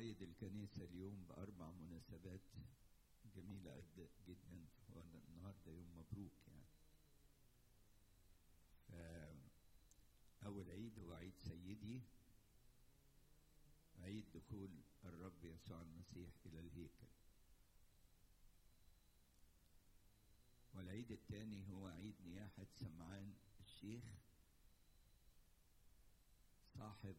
بنعيد الكنيسة اليوم بأربع مناسبات جميلة جد- جدا وأنا النهاردة يوم مبروك يعني فأول عيد هو عيد سيدي عيد دخول الرب يسوع المسيح إلى الهيكل والعيد الثاني هو عيد نياحة سمعان الشيخ صاحب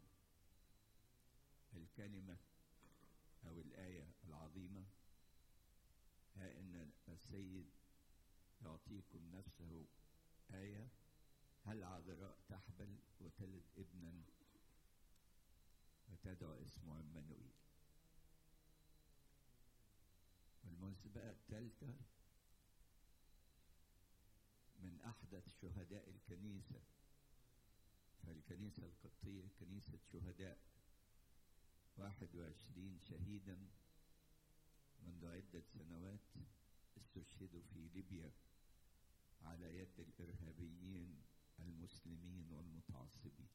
الكلمة أو الآية العظيمة ها إن السيد يعطيكم نفسه آية هل عذراء تحبل وتلد ابنا وتدعو اسمه عمانوئيل والمناسبة الثالثة من أحدث شهداء الكنيسة فالكنيسة القبطية كنيسة شهداء واحد وعشرين شهيدا منذ عدة سنوات استشهدوا في ليبيا على يد الإرهابيين المسلمين والمتعصبين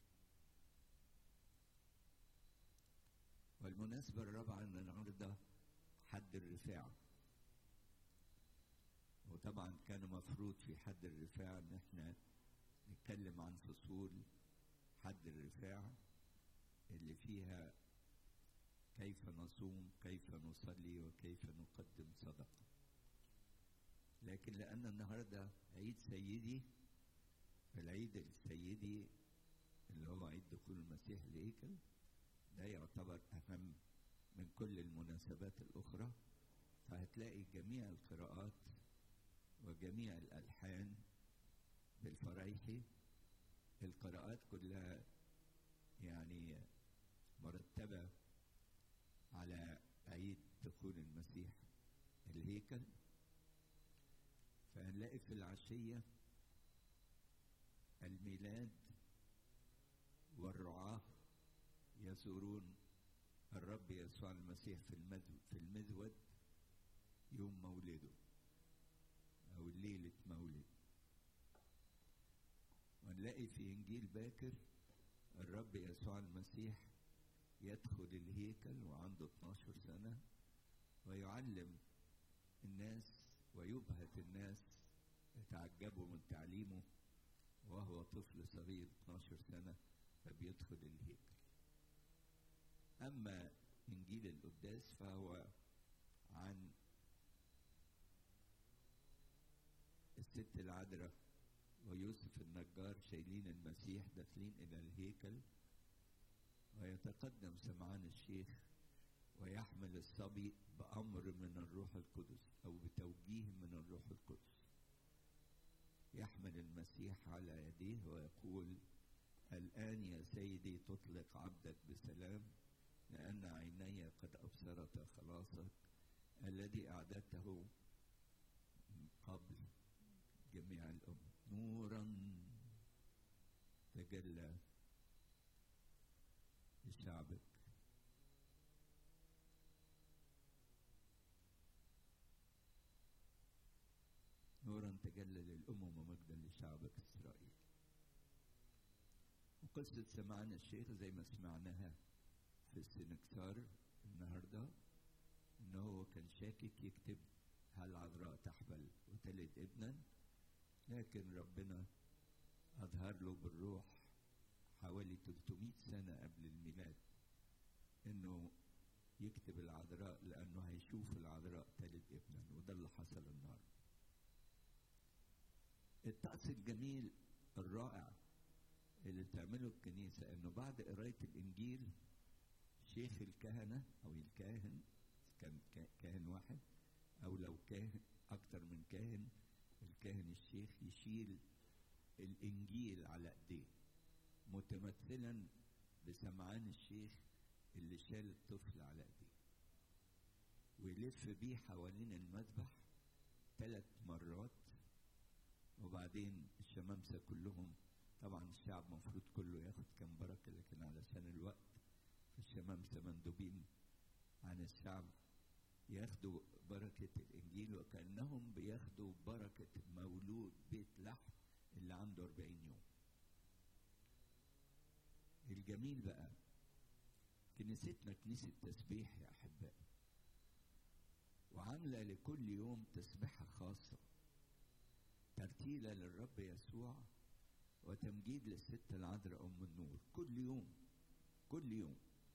والمناسبة الرابعة أن النهاردة حد الرفاع وطبعا كان مفروض في حد الرفاع ان احنا نتكلم عن فصول حد الرفاع اللي فيها كيف نصوم كيف نصلي وكيف نقدم صدقة لكن لأن النهاردة عيد سيدي العيد السيدي اللي هو عيد دخول المسيح الهيكل ده يعتبر أهم من كل المناسبات الأخرى فهتلاقي جميع القراءات وجميع الألحان بالفرايحي القراءات كلها يعني مرتبة على عيد دخول المسيح الهيكل فهنلاقي في العشية الميلاد والرعاة يزورون الرب يسوع المسيح في المذ- في المذود يوم مولده أو ليلة مولد ونلاقي في إنجيل باكر الرب يسوع المسيح يدخل الهيكل وعنده 12 سنة ويعلم الناس ويبهت الناس يتعجبوا من تعليمه وهو طفل صغير 12 سنة فبيدخل الهيكل أما إنجيل القداس فهو عن الست العذراء ويوسف النجار شايلين المسيح داخلين إلى الهيكل ويتقدم سمعان الشيخ ويحمل الصبي بأمر من الروح القدس أو بتوجيه من الروح القدس يحمل المسيح على يديه ويقول الآن يا سيدي تطلق عبدك بسلام لأن عيني قد أبصرت خلاصك الذي أعددته قبل جميع الأمم نورا تجلى لشعبك نورا تجلى للأمم ومجدا لشعبك إسرائيل وقصة سمعان الشيخ زي ما سمعناها في السنكسار النهارده ان هو كان شاكك يكتب هل عذراء تحبل وتلد ابنا لكن ربنا اظهر له بالروح حوالي 300 سنه قبل الميلاد انه يكتب العذراء لانه هيشوف العذراء تلد ابنا وده اللي حصل النهارده الطقس الجميل الرائع اللي بتعمله الكنيسه انه بعد قرايه الانجيل شيخ الكهنه او الكاهن كان كا- كاهن واحد او لو كاهن اكتر من كاهن الكاهن الشيخ يشيل الانجيل على ايديه متمثلا بسمعان الشيخ اللي شال الطفل على ايديه ويلف بيه حوالين المذبح ثلاث مرات وبعدين الشمامسه كلهم طبعا الشعب المفروض كله ياخد كام بركه لكن علشان الوقت الشمامسه مندوبين عن الشعب ياخدوا بركة الإنجيل وكأنهم بياخدوا بركة مولود بيت لحم اللي عنده 40 يوم الجميل بقى كنيستنا كنيسة تسبيح يا أحبائي وعاملة لكل يوم تسبيحة خاصة ترتيلة للرب يسوع وتمجيد للست العذراء أم النور كل يوم كل يوم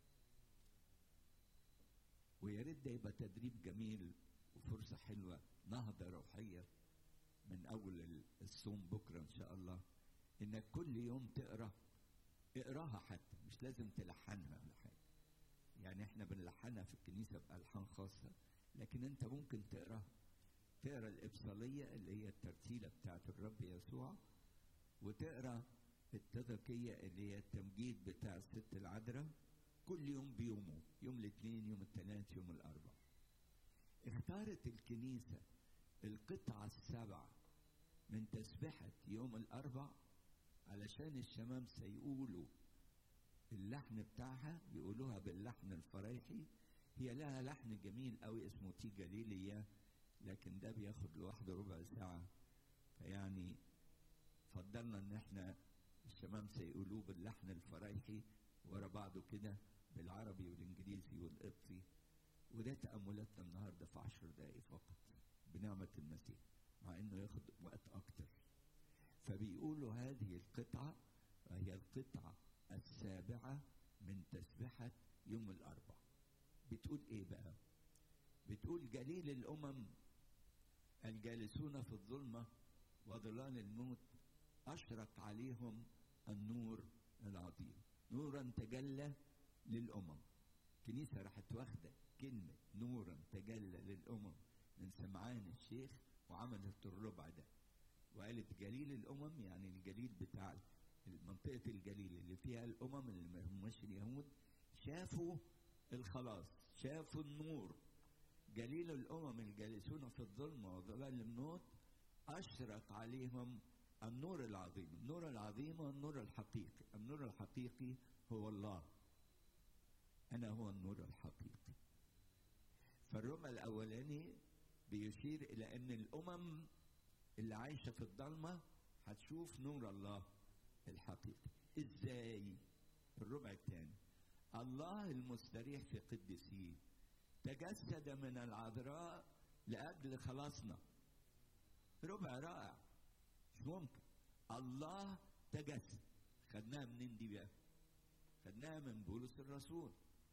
ويا ريت ده يبقى تدريب جميل وفرصة حلوة نهضة روحية من أول الصوم بكرة إن شاء الله إنك كل يوم تقرأ اقراها حتى مش لازم تلحنها ولا حاجة يعني احنا بنلحنها في الكنيسة بألحان خاصة لكن انت ممكن تقراها تقرا الإبصالية اللي هي الترتيلة بتاعت الرب يسوع وتقرا التذكية اللي هي التمجيد بتاع الست العذراء كل يوم بيومه يوم الاثنين يوم الثلاث يوم الأربع اختارت الكنيسة القطعة السبع من تسبحة يوم الأربع علشان الشمامسة يقولوا اللحن بتاعها بيقولوها باللحن الفرايحي هي لها لحن جميل قوي اسمه تي جليليا لكن ده بياخد لوحده ربع ساعة فيعني فضلنا ان احنا الشمامسة يقولوه باللحن الفرايحي ورا بعضه كده بالعربي والانجليزي والقبطي وده تأملاتنا النهاردة في عشر دقايق فقط بنعمة المسيح مع انه ياخد وقت اكتر فبيقولوا هذه القطعة وهي القطعة السابعة من تسبحة يوم الأربع بتقول إيه بقى؟ بتقول جليل الأمم الجالسون في الظلمة وظلال الموت أشرق عليهم النور العظيم نورا تجلى للأمم كنيسة راحت واخدة كلمة نورا تجلى للأمم من سمعان الشيخ وعملت الربع ده وقالت جليل الأمم يعني الجليل بتاع منطقة الجليل اللي فيها الأمم اللي ما هماش اليهود شافوا الخلاص شافوا النور جليل الأمم الجالسون في الظلمة وظلال الموت أشرق عليهم النور العظيم النور العظيم هو النور الحقيقي النور الحقيقي هو الله أنا هو النور الحقيقي فالربع الأولاني بيشير إلى أن الأمم اللي عايشة في الضلمة هتشوف نور الله الحقيقي ازاي الربع الثاني الله المستريح في قدسيه تجسد من العذراء لأجل خلاصنا ربع رائع مش ممكن الله تجسد خدناها منين دي بقى خدناها من بولس الرسول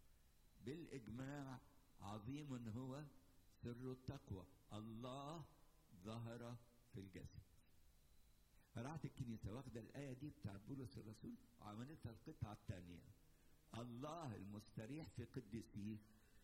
بالإجماع عظيم هو سر التقوى الله ظهر في الجسد فراحت الكنيسه واخده الايه دي بتاعت بولس الرسول وعملتها القطعه الثانيه الله المستريح في قدسيه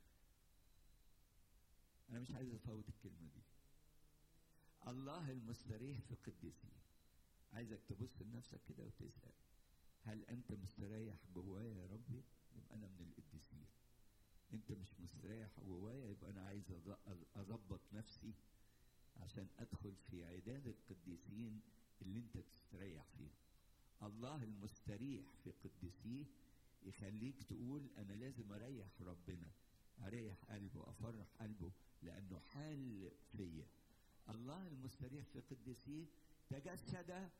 انا مش عايز افوت الكلمه دي الله المستريح في قدسيه عايزك تبص لنفسك كده وتسال هل انت مستريح جوايا يا ربي يبقى انا من القديسين انت مش مستريح جوايا يبقى انا عايز اظبط نفسي عشان ادخل في عداد القديسين اللي انت تستريح فيه الله المستريح في قدسيه يخليك تقول انا لازم اريح ربنا اريح قلبه افرح قلبه لانه حال فيا الله المستريح في قدسيه تجسد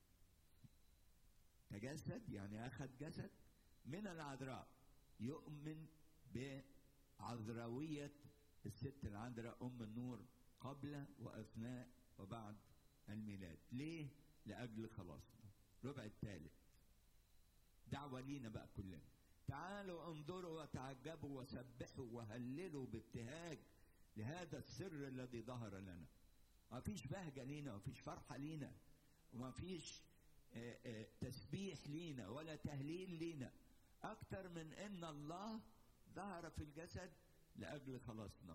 تجسد يعني اخذ جسد من العذراء يؤمن بعذراويه الست العذراء ام النور قبل واثناء وبعد الميلاد ليه لاجل خلاصنا ربع الثالث دعوه لينا بقى كلنا تعالوا انظروا وتعجبوا وسبحوا وهللوا بابتهاج لهذا السر الذي ظهر لنا ما فيش بهجة لينا ما فيش فرحة لينا وما فيش تسبيح لينا ولا تهليل لينا أكتر من أن الله ظهر في الجسد لأجل خلاصنا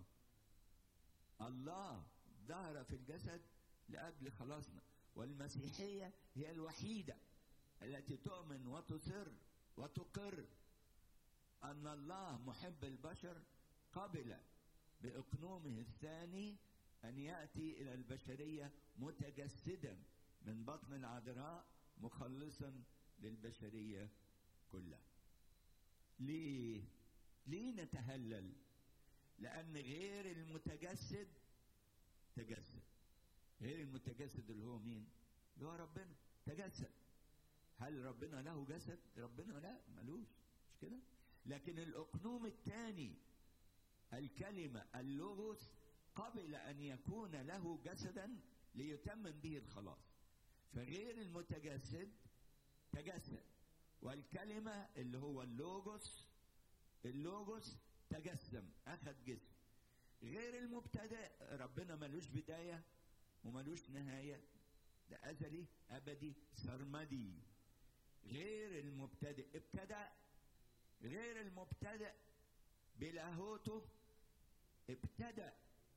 الله ظهر في الجسد لأجل خلاصنا والمسيحية هي الوحيدة التي تؤمن وتصر وتقر أن الله محب البشر قبل بإقنومه الثاني أن يأتي إلى البشرية متجسدا من بطن العذراء مخلصا للبشرية كلها ليه؟ ليه نتهلل؟ لأن غير المتجسد تجسد غير المتجسد اللي هو مين؟ اللي هو ربنا تجسد هل ربنا له جسد؟ ربنا لا ملوش مش كده؟ لكن الأقنوم الثاني الكلمة اللغوس قبل أن يكون له جسدا ليتمم به الخلاص فغير المتجسد تجسد والكلمة اللي هو اللوجوس اللوجوس تجسم أخذ جسم غير المبتدأ ربنا ملوش بداية وملوش نهاية ده أزلي أبدي سرمدي غير المبتدئ ابتدأ غير المبتدئ بلاهوته ابتدأ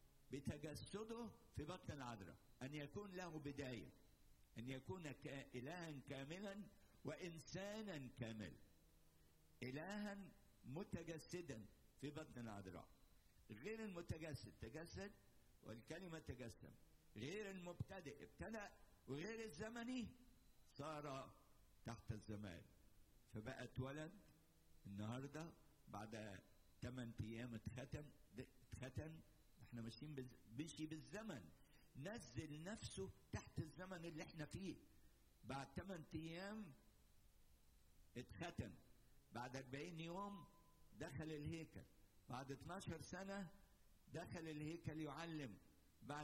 بتجسده في بطن العذراء أن يكون له بداية أن يكون إلها كاملا وإنسانا كاملا إلها متجسدا في بطن العذراء غير المتجسد تجسد والكلمة تجسم غير المبتدئ ابتدأ وغير الزمني صار تحت الزمان فبقى اتولد النهارده بعد 8 ايام اتختم اتختم احنا ماشيين بز... مشي بالزمن نزل نفسه تحت الزمن اللي احنا فيه بعد 8 ايام اتختم بعد 40 يوم دخل الهيكل بعد 12 سنه دخل الهيكل يعلم بعد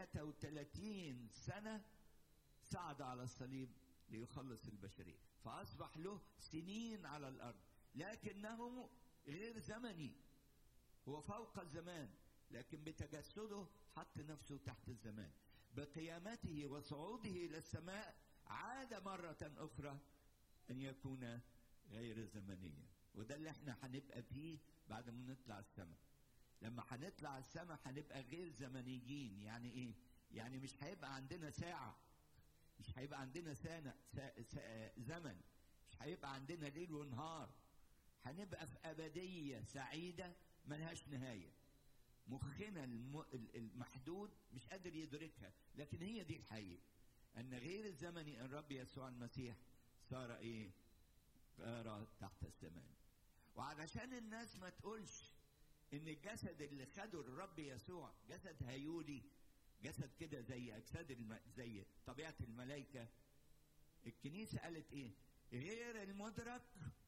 33 سنه صعد على الصليب ليخلص البشريه فاصبح له سنين على الارض لكنه غير زمني هو فوق الزمان لكن بتجسده حط نفسه تحت الزمان بقيامته وصعوده الى السماء عاد مره اخرى ان يكون غير زمنيا وده اللي احنا هنبقى فيه بعد ما نطلع السماء لما هنطلع السماء هنبقى غير زمنيين يعني ايه يعني مش هيبقى عندنا ساعه مش هيبقى عندنا سنة سا سا زمن مش هيبقى عندنا ليل ونهار هنبقى في أبدية سعيدة ملهاش نهاية مخنا الم... المحدود مش قادر يدركها لكن هي دي الحقيقة أن غير الزمني الرب يسوع المسيح صار إيه؟ صار تحت الزمان وعلشان الناس ما تقولش إن الجسد اللي خده الرب يسوع جسد هيولي جسد كده زي اجساد الم... زي طبيعه الملائكه الكنيسه قالت ايه غير المدرك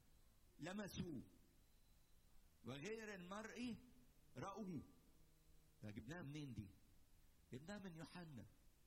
لمسوه وغير المرئي رأوه فجبناها منين دي جبناها من يوحنا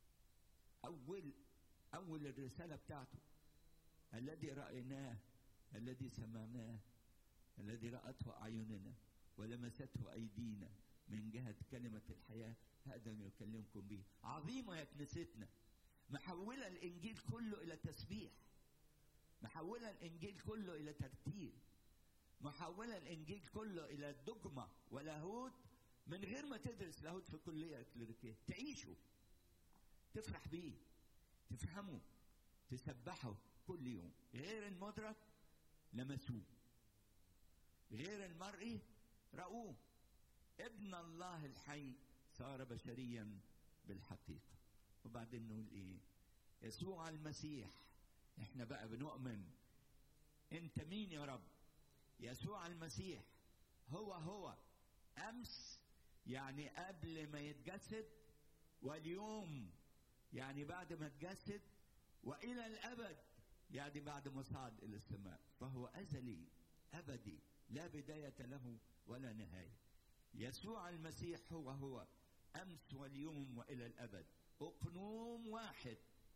اول اول الرساله بتاعته الذي رايناه الذي سمعناه الذي راته اعيننا ولمسته ايدينا من جهه كلمه الحياه هذا يكلمكم به عظيمة يا كنيستنا محولة الإنجيل كله إلى تسبيح محولة الإنجيل كله إلى ترتيب محولة الإنجيل كله إلى دجمة ولاهوت من غير ما تدرس لاهوت في كلية كليريكية تعيشه تفرح بيه تفهمه تسبحه كل يوم غير المدرك لمسوه غير المرئي رأوه ابن الله الحي صار بشريا بالحقيقة وبعدين نقول ايه يسوع المسيح احنا بقى بنؤمن انت مين يا رب يسوع المسيح هو هو امس يعني قبل ما يتجسد واليوم يعني بعد ما اتجسد والى الابد يعني بعد ما صعد الى السماء فهو ازلي ابدي لا بدايه له ولا نهايه يسوع المسيح هو هو امس واليوم والى الابد اقنوم واحد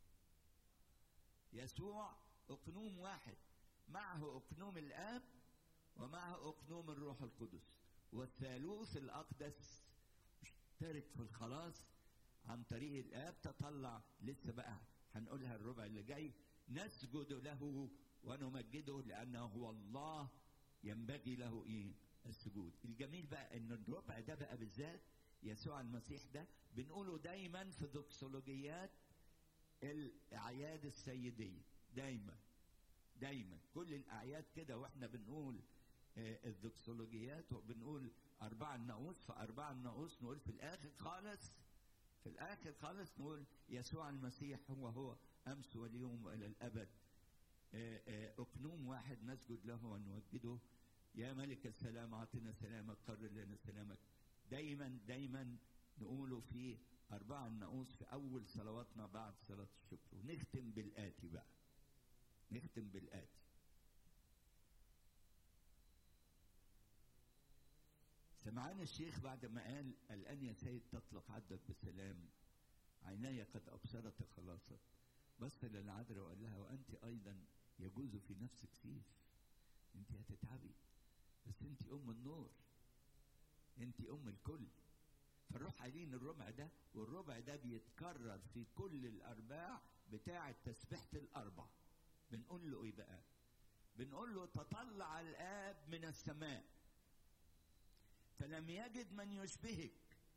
يسوع اقنوم واحد معه اقنوم الاب ومعه اقنوم الروح القدس والثالوث الاقدس اشترك في الخلاص عن طريق الاب تطلع لسه بقى هنقولها الربع اللي جاي نسجد له ونمجده لانه هو الله ينبغي له ايه السجود الجميل بقى ان الربع ده بقى بالذات يسوع المسيح ده بنقوله دايما في دوكسولوجيات الاعياد السيديه دايما دايما كل الاعياد كده واحنا بنقول آه الدوكسولوجيات وبنقول اربع الناقوس فاربع الناقوس نقول في الاخر خالص في الاخر خالص نقول يسوع المسيح هو هو امس واليوم والى الابد آه آه اقنوم واحد نسجد له ونمجده يا ملك السلام اعطنا سلامك قرر لنا سلامك دايما دايما نقوله في أربعة النقوص في أول صلواتنا بعد صلاة الشكر ونختم بالآتي بقى نختم بالآتي سمعان الشيخ بعد ما قال الآن يا سيد تطلق عبدك بسلام عيناي قد أبصرت خلاصك بص للعذراء وقال لها وأنت أيضا يجوز في نفسك سيف أنت هتتعبي بس أنت أم النور أنت أم الكل فنروح قايلين الربع ده والربع ده بيتكرر في كل الأرباع بتاعة تسبيحة الأربع بنقول له إيه بقى؟ بنقول له تطلع الآب من السماء فلم يجد من يشبهك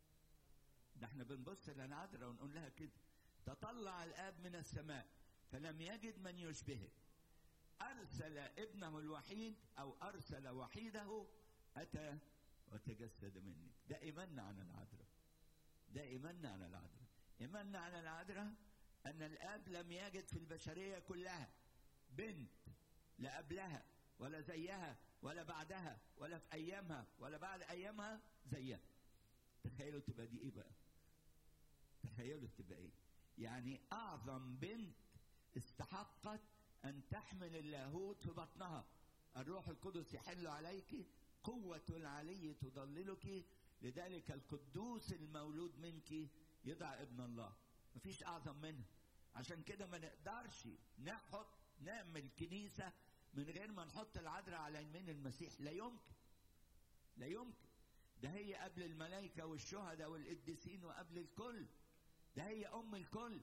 ده احنا بنبص للعذراء ونقول لها كده تطلع الاب من السماء فلم يجد من يشبهك ارسل ابنه الوحيد او ارسل وحيده اتى وتجسد منك ده ايماننا على العذراء ده ايماننا على العذراء ايماننا على العذراء ان الاب لم يجد في البشريه كلها بنت لا قبلها ولا زيها ولا بعدها ولا في ايامها ولا بعد ايامها زيها تخيلوا تبقى دي ايه بقى تخيلوا تبقى ايه يعني اعظم بنت استحقت ان تحمل اللاهوت في بطنها الروح القدس يحل عليك قوة العلي تضللك لذلك القدوس المولود منك يدعى ابن الله مفيش اعظم منها عشان كده ما نقدرش نحط نعمل كنيسة من غير ما نحط العذراء على يمين المسيح لا يمكن لا يمكن ده هي قبل الملائكة والشهداء والقديسين وقبل الكل ده هي أم الكل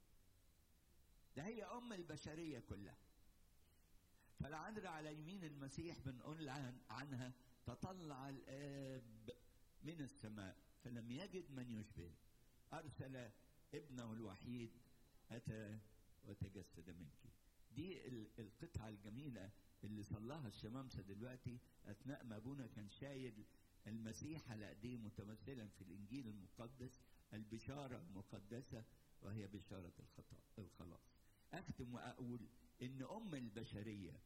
ده هي أم البشرية كلها فالعذراء على يمين المسيح بنقول عن عنها تطلع الآب من السماء فلم يجد من يشبه أرسل ابنه الوحيد أتى وتجسد منك دي القطعة الجميلة اللي صلاها الشمامسة دلوقتي أثناء ما أبونا كان شايل المسيح على ايديه متمثلا في الانجيل المقدس البشاره المقدسه وهي بشاره الخطا الخلاص. اختم واقول ان ام البشريه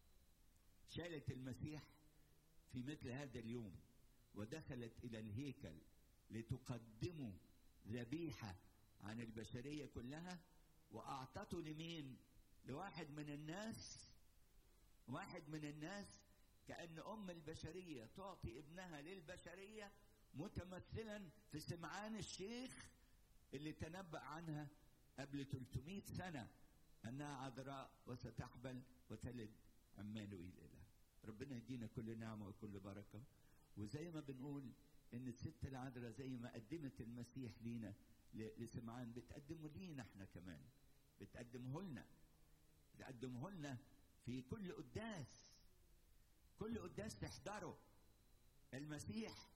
شالت المسيح في مثل هذا اليوم ودخلت الى الهيكل لتقدمه ذبيحه عن البشريه كلها واعطته لمين؟ لواحد من الناس واحد من الناس كأن أم البشرية تعطي ابنها للبشرية متمثلا في سمعان الشيخ اللي تنبأ عنها قبل 300 سنة أنها عذراء وستحبل وتلد عمانوئيل إله ربنا يدينا كل نعمة وكل بركة وزي ما بنقول إن الست العذراء زي ما قدمت المسيح لينا لسمعان بتقدمه لينا احنا كمان بتقدمه لنا بتقدمه لنا في كل قداس كل قداس تحضره المسيح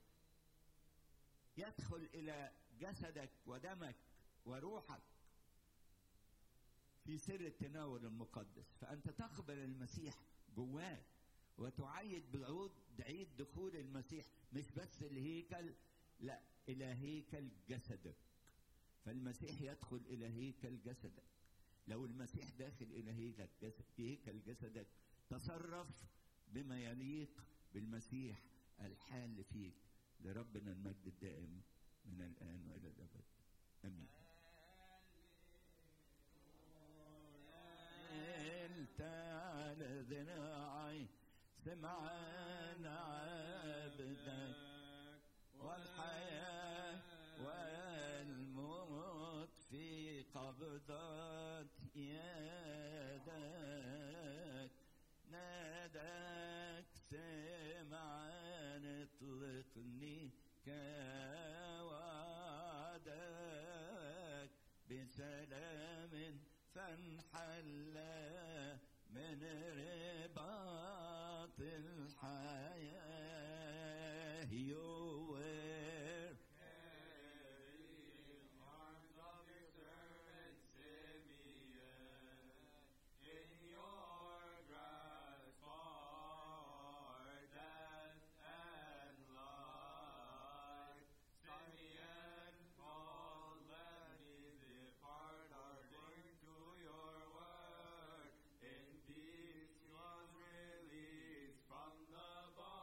يدخل الى جسدك ودمك وروحك في سر التناول المقدس فانت تقبل المسيح جواك وتعيد بعود عيد دخول المسيح مش بس الهيكل لا الى هيكل جسدك فالمسيح يدخل الى هيكل جسدك لو المسيح داخل الى هيكل جسد هيكل جسدك تصرف بما يليق بالمسيح الحال فيك لربنا المجد الدائم من الآن وإلى الأبد آمين قلت على ذراعي سمعان عبدك والحياة والموت في قبضات يدك ناداك سمعان اطلقني كوعدك بسلام فانحل من رباط الحياة You were From the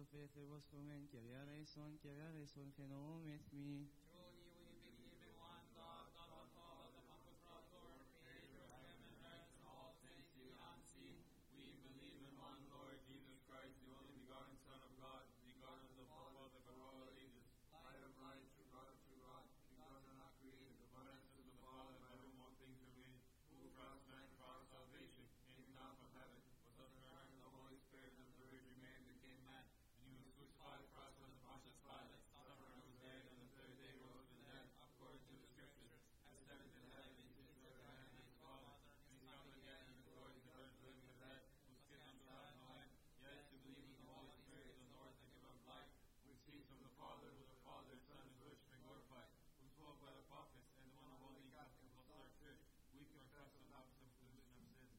faith there was so many, Kyrie eleison, Kyrie eleison, genome with me. Truly we believe in one God, God the Father, the Pantocrator, creator of heaven and earth and all things seen and unseen. We believe in one Lord Jesus Christ, the only begotten Son of God, begotten of the Father before all ages, light of light, true God of true God, begotten and not created, the essence of the Father, by whom all things are made, who for us man for our salvation, came down from heaven, was of the of the Holy Spirit, and of the Virgin Mary became man, and he was crucified for us on the Pontius Pilate, suffered and was dead, and the third day rose from the dead, according to the Scriptures, ascended to heaven, he sits at the right hand of his Father, and he's coming again in the glory to judge the living and the dead, whose kingdom shall have no end. Yes, to believe in the Holy Spirit, the Lord, the giver of life, which ceased from the Father, who the Father, Son, is worshiped and glorified, who spoke by the prophets, and the one of holy Catholic Apostolic Church, we confess the baptism for the remission of sin.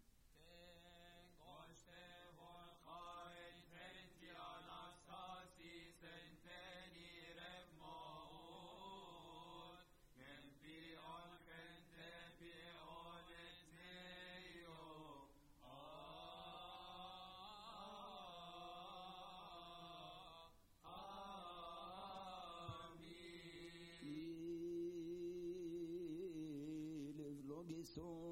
Il vlogison